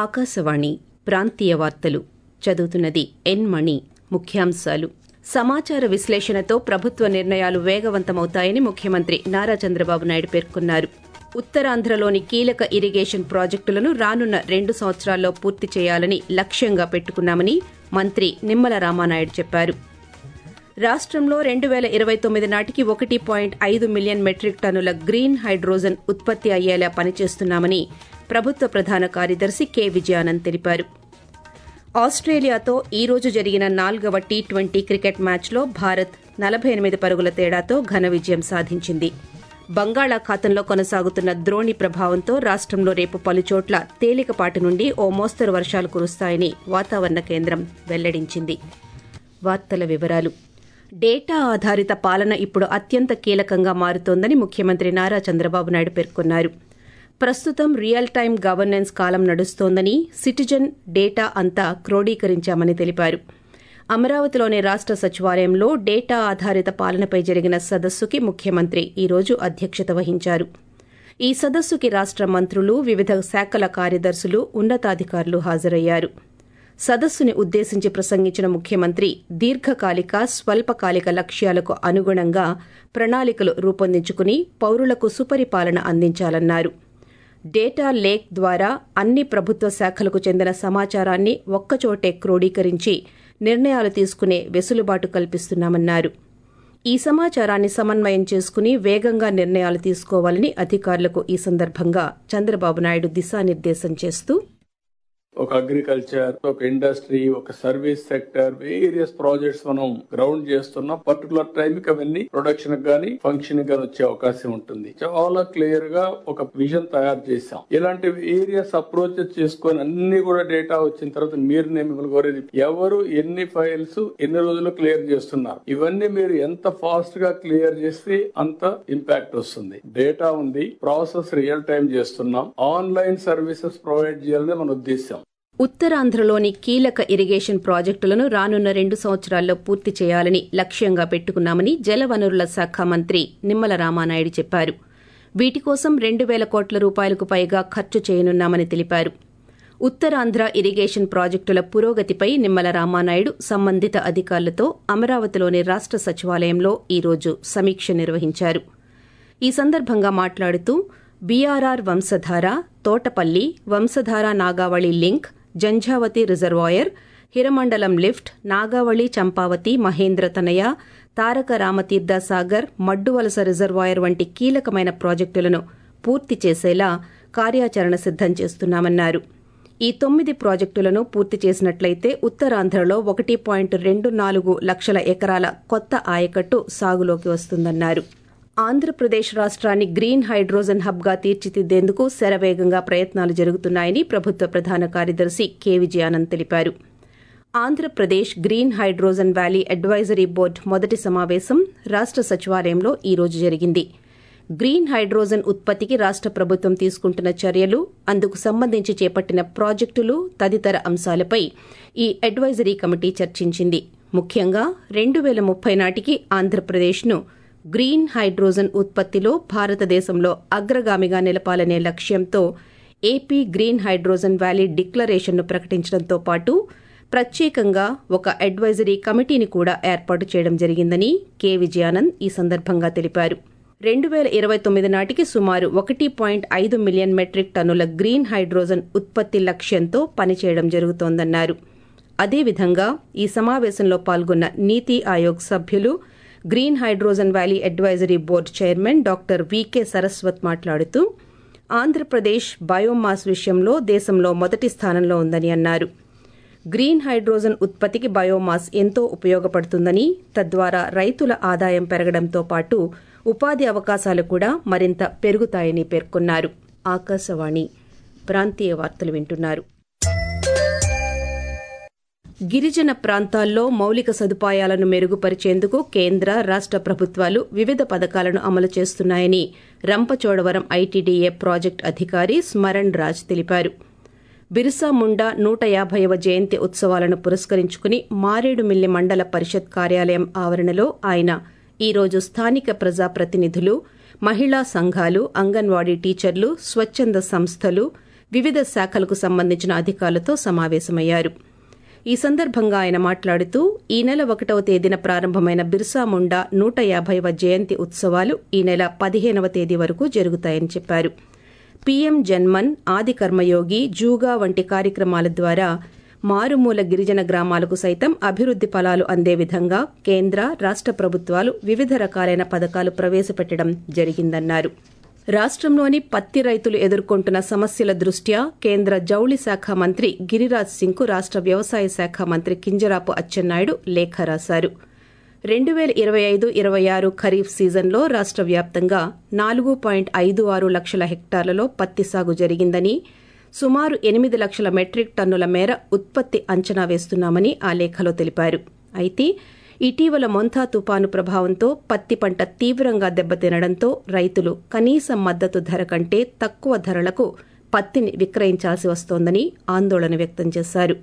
ఆకాశవాణి ప్రాంతీయ వార్తలు చదువుతున్నది ఎన్ మణి ముఖ్యాంశాలు సమాచార విశ్లేషణతో ప్రభుత్వ నిర్ణయాలు వేగవంతమవుతాయని ముఖ్యమంత్రి నారా చంద్రబాబు నాయుడు పేర్కొన్నారు ఉత్తరాంధ్రలోని కీలక ఇరిగేషన్ ప్రాజెక్టులను రానున్న రెండు సంవత్సరాల్లో పూర్తి చేయాలని లక్ష్యంగా పెట్టుకున్నామని మంత్రి నిమ్మల రామానాయుడు చెప్పారు రాష్టంలో రెండు పేల ఇరవై తొమ్మిది నాటికి ఒకటి పాయింట్ ఐదు మిలియన్ మెట్రిక్ టన్నుల గ్రీన్ హైడ్రోజన్ ఉత్పత్తి అయ్యేలా పనిచేస్తున్నామని ప్రభుత్వ ప్రధాన కార్యదర్శి కె విజయానంద్ తెలిపారు ఆస్ట్రేలియాతో ఈ రోజు జరిగిన నాల్గవ టీ ట్వంటీ క్రికెట్ మ్యాచ్లో భారత్ నలభై ఎనిమిది పరుగుల తేడాతో ఘన విజయం సాధించింది బంగాళాఖాతంలో కొనసాగుతున్న ద్రోణి ప్రభావంతో రాష్టంలో రేపు పలుచోట్ల తేలికపాటి నుండి ఓ మోస్తరు వర్షాలు కురుస్తాయని వాతావరణ కేంద్రం వెల్లడించింది వార్తల వివరాలు డేటా ఆధారిత పాలన ఇప్పుడు అత్యంత కీలకంగా మారుతోందని ముఖ్యమంత్రి నారా చంద్రబాబు నాయుడు పేర్కొన్నారు ప్రస్తుతం రియల్ టైం గవర్నెన్స్ కాలం నడుస్తోందని సిటిజన్ డేటా అంతా క్రోడీకరించామని తెలిపారు అమరావతిలోని రాష్ట సచివాలయంలో డేటా ఆధారిత పాలనపై జరిగిన సదస్సుకి ముఖ్యమంత్రి ఈ రోజు అధ్యక్షత వహించారు ఈ సదస్సుకి రాష్ట మంత్రులు వివిధ శాఖల కార్యదర్శులు ఉన్నతాధికారులు హాజరయ్యారు సదస్సుని ఉద్దేశించి ప్రసంగించిన ముఖ్యమంత్రి దీర్ఘకాలిక స్వల్పకాలిక లక్ష్యాలకు అనుగుణంగా ప్రణాళికలు రూపొందించుకుని పౌరులకు సుపరిపాలన అందించాలన్నారు డేటా లేక్ ద్వారా అన్ని ప్రభుత్వ శాఖలకు చెందిన సమాచారాన్ని ఒక్కచోటే క్రోడీకరించి నిర్ణయాలు తీసుకునే వెసులుబాటు కల్పిస్తున్నామన్నారు ఈ సమాచారాన్ని సమన్వయం చేసుకుని వేగంగా నిర్ణయాలు తీసుకోవాలని అధికారులకు ఈ సందర్భంగా చంద్రబాబు నాయుడు దిశానిర్దేశం చేస్తూ ఒక అగ్రికల్చర్ ఒక ఇండస్ట్రీ ఒక సర్వీస్ సెక్టర్ వేరియస్ ప్రాజెక్ట్స్ మనం గ్రౌండ్ చేస్తున్నాం పర్టికులర్ టైం కి అవన్నీ ప్రొడక్షన్ గానీ ఫంక్షన్ గానీ వచ్చే అవకాశం ఉంటుంది చాలా క్లియర్ గా ఒక విజన్ తయారు చేశాం ఇలాంటి వేరియస్ అప్రోచెస్ చేసుకొని అన్ని కూడా డేటా వచ్చిన తర్వాత మీరు నేను మిమ్మల్ని కోరేది ఎవరు ఎన్ని ఫైల్స్ ఎన్ని రోజులు క్లియర్ చేస్తున్నారు ఇవన్నీ మీరు ఎంత ఫాస్ట్ గా క్లియర్ చేస్తే అంత ఇంపాక్ట్ వస్తుంది డేటా ఉంది ప్రాసెస్ రియల్ టైం చేస్తున్నాం ఆన్లైన్ సర్వీసెస్ ప్రొవైడ్ చేయాలని మన ఉద్దేశం ఉత్తరాంధ్రలోని కీలక ఇరిగేషన్ ప్రాజెక్టులను రానున్న రెండు సంవత్సరాల్లో పూర్తి చేయాలని లక్ష్యంగా పెట్టుకున్నామని జలవనరుల శాఖ మంత్రి నిమ్మల రామానాయుడు చెప్పారు వీటి కోసం రెండు పేల కోట్ల రూపాయలకు పైగా ఖర్చు చేయనున్నామని తెలిపారు ఉత్తరాంధ్ర ఇరిగేషన్ ప్రాజెక్టుల పురోగతిపై నిమ్మల రామానాయుడు సంబంధిత అధికారులతో అమరావతిలోని రాష్ట సచివాలయంలో ఈ రోజు సమీక్ష నిర్వహించారు ఈ సందర్భంగా మాట్లాడుతూ BRR Vamsadhara Thotapalli Vamsadhara Nagavali link Janjhavathi reservoir Hiramandalam lift Nagavali Champavathi Mahendra Tanaya Taraka Ramatheertha Sagar Madduvalasa reservoir వంటి కీలకమైన ప్రాజెక్టులను పూర్తి చేసేలా కార్యాచరణ సిద్దం చేస్తున్నామన్నారు ఈ తొమ్మిది ప్రాజెక్టులను పూర్తి చేసినట్లయితే ఉత్తరాంధ్రలో ఒకటి పాయింట్ రెండు నాలుగు లక్షల ఎకరాల కొత్త ఆయకట్టు సాగులోకి వస్తుందన్నారు ఆంధ్రప్రదేశ్ రాష్ట్రాన్ని గ్రీన్ హైడ్రోజన్ హబ్గా తీర్చిదిద్దేందుకు శరవేగంగా ప్రయత్నాలు జరుగుతున్నాయని ప్రభుత్వ ప్రధాన కార్యదర్శి కె విజయానంద్ తెలిపారు Andhra Pradesh green hydrogen valley advisory board మొదటి సమావేశం రాష్ట సచివాలయంలో ఈ రోజు జరిగింది గ్రీన్ హైడ్రోజన్ ఉత్పత్తికి రాష్ట ప్రభుత్వం తీసుకుంటున్న చర్యలు అందుకు సంబంధించి చేపట్టిన ప్రాజెక్టులు తదితర అంశాలపై ఈ అడ్వైజరీ కమిటీ చర్చించింది ముఖ్యంగా రెండు పేల ముప్పై నాటికి ఆంధ్రప్రదేశ్ను గ్రీన్ హైడ్రోజన్ ఉత్పత్తిలో భారతదేశంలో అగ్రగామిగా నిలపాలనే లక్ష్యంతో ఏపీ గ్రీన్ హైడ్రోజన్ వ్యాలీ డిక్లరేషన్ను ప్రకటించడంతో పాటు ప్రత్యేకంగా ఒక అడ్వైజరీ కమిటీని కూడా ఏర్పాటు చేయడం జరిగిందని కె విజయానంద్ ఈ సందర్భంగా తెలిపారు రెండు పేల ఇరవై తొమ్మిది నాటికి సుమారు ఒకటి పాయింట్ ఐదు మిలియన్ మెట్రిక్ టన్నుల గ్రీన్ హైడ్రోజన్ ఉత్పత్తి లక్ష్యంతో పనిచేయడం జరుగుతోందన్నారు అదేవిధంగా ఈ సమావేశంలో పాల్గొన్న నీతి ఆయోగ్ సభ్యులు green hydrogen valley advisory board chairman doctor V K Saraswat మాట్లాడుతూ ఆంధ్రప్రదేశ్ బయోమాస్ విషయంలో దేశంలో మొదటి స్థానంలో ఉందని అన్నారు గ్రీన్ హైడ్రోజన్ ఉత్పత్తికి బయోమాస్ ఎంతో ఉపయోగపడుతుందని తద్వారా రైతుల ఆదాయం పెరగడంతో పాటు ఉపాధి అవకాశాలు కూడా మరింత పెరుగుతాయని పేర్కొన్నారు ఆకాశవాణి ప్రాంతీయ వార్తలు వింటున్నారు గిరిజన ప్రాంతాల్లో మౌలిక సదుపాయాలను మెరుగుపరిచేందుకు కేంద్ర రాష్ట ప్రభుత్వాలు వివిధ పథకాలను అమలు చేస్తున్నాయని రంపచోడవరం ఐటీడీఏ ప్రాజెక్టు అధికారి స్మరణ్ రాజ్ తెలిపారు బిర్సా ముండా నూట యాభైవ జయంతి ఉత్సవాలను పురస్కరించుకుని మారేడుమిల్లి మండల పరిషత్ కార్యాలయం ఆవరణలో ఆయన ఈ రోజు స్థానిక ప్రజాప్రతినిధులు మహిళా సంఘాలు అంగన్వాడీ టీచర్లు స్వచ్చంద సంస్థలు వివిధ శాఖలకు సంబంధించిన అధికారులతో సమావేశమయ్యారు ఈ సందర్భంగా ఆయన మాట్లాడుతూ ఈ నెల ఒకటవ తేదీన ప్రారంభమైన బిర్సా ముండా నూట యాభైవ జయంతి ఉత్సవాలు ఈ నెల పదిహేనవ తేదీ వరకు జరుగుతాయని చెప్పారు పీఎం జన్మన్ ఆది కర్మయోగి జూగా వంటి కార్యక్రమాల ద్వారా మారుమూల గిరిజన గ్రామాలకు సైతం అభివృద్ది ఫలాలు అందే విధంగా కేంద్ర రాష్ట ప్రభుత్వాలు వివిధ రకాలైన పథకాలు ప్రవేశపెట్టడం జరిగిందన్నారు రాష్టంలోని పత్తి రైతులు ఎదుర్కొంటున్న సమస్యల దృష్ట్యా కేంద్ర జౌళి శాఖ మంత్రి గిరిరాజ్ సింగ్ కు రాష్ట వ్యవసాయ శాఖ మంత్రి కింజరాపు అచ్చెన్నాయుడు లేఖ రాశారు రెండు వేల ఇరవై ఐదు ఇరవై ఆరు ఖరీఫ్ సీజన్లో రాష్ట వ్యాప్తంగా నాలుగు పాయింట్ ఐదు ఆరు లక్షల హెక్టార్లలో పత్తి సాగు జరిగిందని సుమారు ఎనిమిది లక్షల మెట్రిక్ టన్నుల మేర ఉత్పత్తి అంచనా వేస్తున్నామని ఆ లేఖలో తెలిపారు అయితే ఇటీవల మొంథా తుపాను ప్రభావంతో పత్తి పంట తీవ్రంగా దెబ్బతినడంతో రైతులు కనీస మద్దతు ధర కంటే తక్కువ ధరలకు పత్తిని విక్రయించాల్సి వస్తోందని ఆందోళన వ్యక్తం చేశారు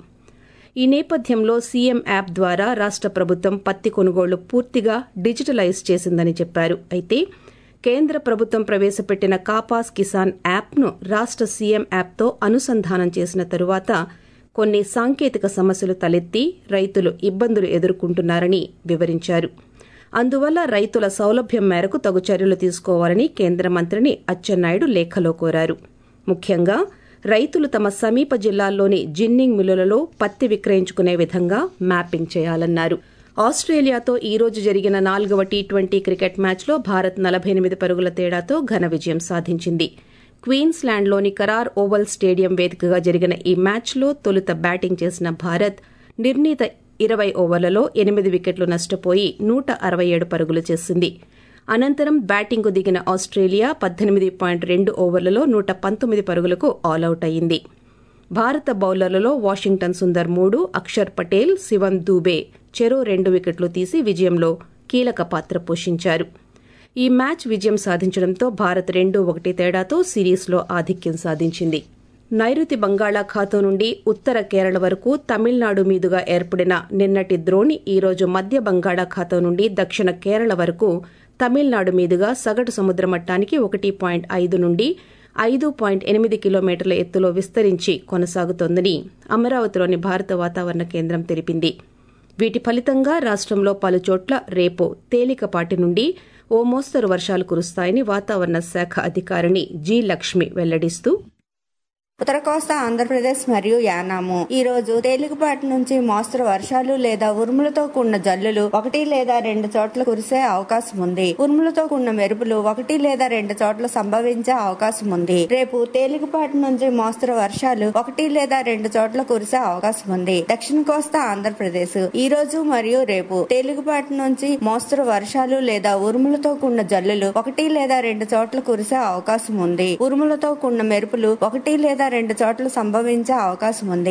ఈ నేపథ్యంలో సీఎం యాప్ ద్వారా రాష్ట ప్రభుత్వం పత్తి కొనుగోళ్లు పూర్తిగా డిజిటలైజ్ చేసిందని చెప్పారు అయితే కేంద్ర ప్రభుత్వం ప్రవేశపెట్టిన కాపాస్ కిసాన్ యాప్ను రాష్ట సీఎం యాప్తో అనుసంధానం చేసిన తరువాత కొన్ని సాంకేతిక సమస్యలు తలెత్తి రైతులు ఇబ్బందులు ఎదుర్కొంటున్నారని వివరించారు అందువల్ల రైతుల సౌలభ్యం మేరకు తగు చర్యలు తీసుకోవాలని కేంద్ర మంత్రిని అచ్చెన్నాయుడు లేఖలో కోరారు ముఖ్యంగా రైతులు తమ సమీప జిల్లాల్లోని జిన్నింగ్ మిల్లులలో పత్తి విక్రయించుకునే విధంగా మ్యాపింగ్ చేయాలన్నారు ఆస్ట్రేలియాతో ఈ రోజు జరిగిన నాలుగవ టీ ట్వంటీ క్రికెట్ మ్యాచ్లో భారత్ నలభై ఎనిమిది పరుగుల తేడాతో ఘన విజయం సాధించింది క్వీన్స్లాండ్లోని కరార్ ఓవల్ స్టేడియం వేదికగా జరిగిన ఈ మ్యాచ్లో తొలుత బ్యాటింగ్ చేసిన భారత్ నిర్ణీత ఇరవై ఓవర్లలో ఎనిమిది వికెట్లు నష్టపోయి నూట అరవై ఏడు పరుగులు చేసింది అనంతరం బ్యాటింగ్కు దిగిన ఆస్ట్రేలియా పద్దెనిమిది పాయింట్ రెండు ఓవర్లలో నూట పంతొమ్మిది పరుగులకు ఆలౌట్ అయింది భారత బౌలర్లలో వాషింగ్టన్ సుందర్ మూడు అక్షర్ పటేల్ శివన్ దూబే చెరో రెండు వికెట్లు తీసి విజయంలో కీలక పాత్ర పోషించారు ఈ మ్యాచ్ విజయం సాధించడంతో భారత్ రెండు ఒకటి తేడాతో సిరీస్లో ఆధిక్యం సాధించింది నైరుతి బంగాళాఖాతం నుండి ఉత్తర కేరళ వరకు తమిళనాడు మీదుగా ఏర్పడిన నిన్నటి ద్రోణి ఈరోజు మధ్య బంగాళాఖాతం నుండి దక్షిణ కేరళ వరకు తమిళనాడు మీదుగా సగటు సముద్ర మట్టానికి ఒకటి పాయింట్ ఐదు నుండి ఐదు పాయింట్ ఎనిమిది కిలోమీటర్ల ఎత్తులో విస్తరించి కొనసాగుతోందని అమరావతిలోని భారత వాతావరణ కేంద్రం తెలిపింది వీటి ఫలితంగా రాష్టంలో పలుచోట్ల రేపు తేలికపాటి నుండి ఓ మోస్తరు వర్షాలు కురుస్తాయని వాతావరణ శాఖ అధికారిణి జి లక్ష్మి వెల్లడిస్తూ ఉత్తర కోస్తా ఆంధ్రప్రదేశ్ మరియు యానాము ఈ రోజు తేలికపాటి నుంచి మోస్తరు వర్షాలు లేదా ఉరుములతో కూడిన జల్లులు ఒకటి లేదా రెండు చోట్ల కురిసే అవకాశం ఉంది ఉరుములతో కూడిన మెరుపులు ఒకటి లేదా రెండు చోట్ల సంభవించే అవకాశం ఉంది రేపు తేలికపాటి నుంచి మోస్తరు వర్షాలు ఒకటి లేదా రెండు చోట్ల కురిసే అవకాశం ఉంది దక్షిణ కోస్తా ఆంధ్రప్రదేశ్ ఈ రోజు మరియు రేపు తేలికపాటి నుంచి మోస్తరు వర్షాలు లేదా ఉరుములతో కూడిన జల్లులు ఒకటి లేదా రెండు చోట్ల కురిసే అవకాశం ఉంది ఉరుములతో కూడిన మెరుపులు ఒకటి లేదా రెండు చోట్ల సంభవించే అవకాశం ఉంది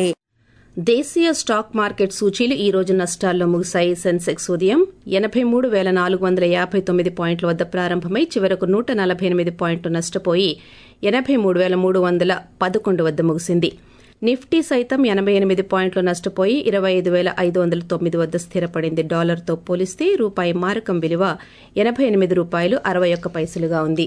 దేశీయ స్టాక్ మార్కెట్ సూచీలు ఈ రోజు నష్టాల్లో ముగిశాయి సెన్సెక్స్ ఉదయం ఎనబై మూడు వేల నాలుగు వందల యాభై తొమ్మిది పాయింట్ల వద్ద ప్రారంభమై చివరకు నూట నలభై ఎనిమిది పాయింట్లు నష్టపోయి ఎనబై మూడు వేల మూడు వందల పదకొండు వద్ద ముగిసింది నిఫ్టీ సైతం ఎనబై ఎనిమిది పాయింట్లు నష్టపోయి ఇరవై ఐదు వేల ఐదు వందల తొమ్మిది వద్ద స్థిరపడింది డాలర్తో పోలిస్తే రూపాయి మారకం విలువ ఎనబై ఎనిమిది రూపాయలు అరవై ఒక్క పైసలుగా ఉంది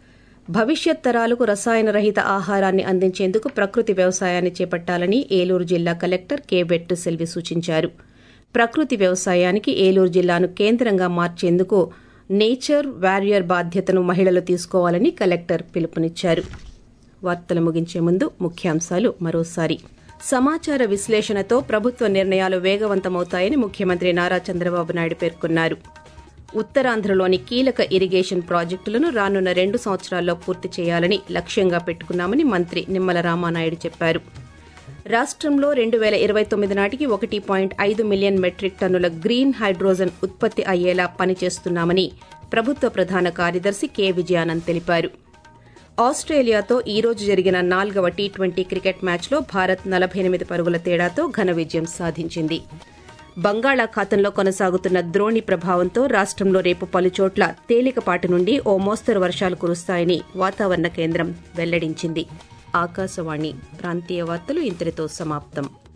భవిష్యత్ తరాలకు రసాయన రహిత ఆహారాన్ని అందించేందుకు ప్రకృతి వ్యవసాయాన్ని చేపట్టాలని ఏలూరు జిల్లా కలెక్టర్ కె వెట్టు సెల్వి సూచించారు ప్రకృతి వ్యవసాయానికి ఏలూరు జిల్లాను కేంద్రంగా మార్చేందుకు నేచర్ వారియర్ బాధ్యతను మహిళలు తీసుకోవాలని కలెక్టర్ పిలుపునిచ్చారు వార్తలు ముగించే ముందు ముఖ్యాంశాలు మరోసారి సమాచార విశ్లేషణతో ప్రభుత్వ నిర్ణయాలు వేగవంతమవుతాయని ముఖ్యమంత్రి నారా చంద్రబాబు నాయుడు పేర్కొన్నారు ఉత్తరాంధ్రలోని కీలక ఇరిగేషన్ ప్రాజెక్టులను రానున్న రెండు సంవత్సరాల్లో పూర్తి చేయాలని లక్ష్యంగా పెట్టుకున్నామని మంత్రి నిమ్మల రామానాయుడు చెప్పారు రాష్టంలో రెండు వేల ఇరవై తొమ్మిది నాటికి ఒకటి పాయింట్ ఐదు మిలియన్ మెట్రిక్ టన్నుల గ్రీన్ హైడ్రోజన్ ఉత్పత్తి అయ్యేలా పనిచేస్తున్నామని ప్రభుత్వ ప్రధాన కార్యదర్శి కె విజయానంద్ తెలిపారు ఆస్ట్రేలియాతో ఈ రోజు జరిగిన నాలుగవ టీ ట్వంటీ క్రికెట్ మ్యాచ్లో భారత్ నలభై ఎనిమిది పరుగుల తేడాతో ఘన విజయం సాధించింది బంగాళాఖాతంలో కొనసాగుతున్న ద్రోణి ప్రభావంతో రాష్టంలో రేపు పలుచోట్ల తేలికపాటి నుండి ఓ మోస్తరు వర్షాలు కురుస్తాయని వాతావరణ కేంద్రం వెల్లడించింది ఆకాశవాణి ప్రాంతీయ వార్తలు ఇంతటితో సమాప్తం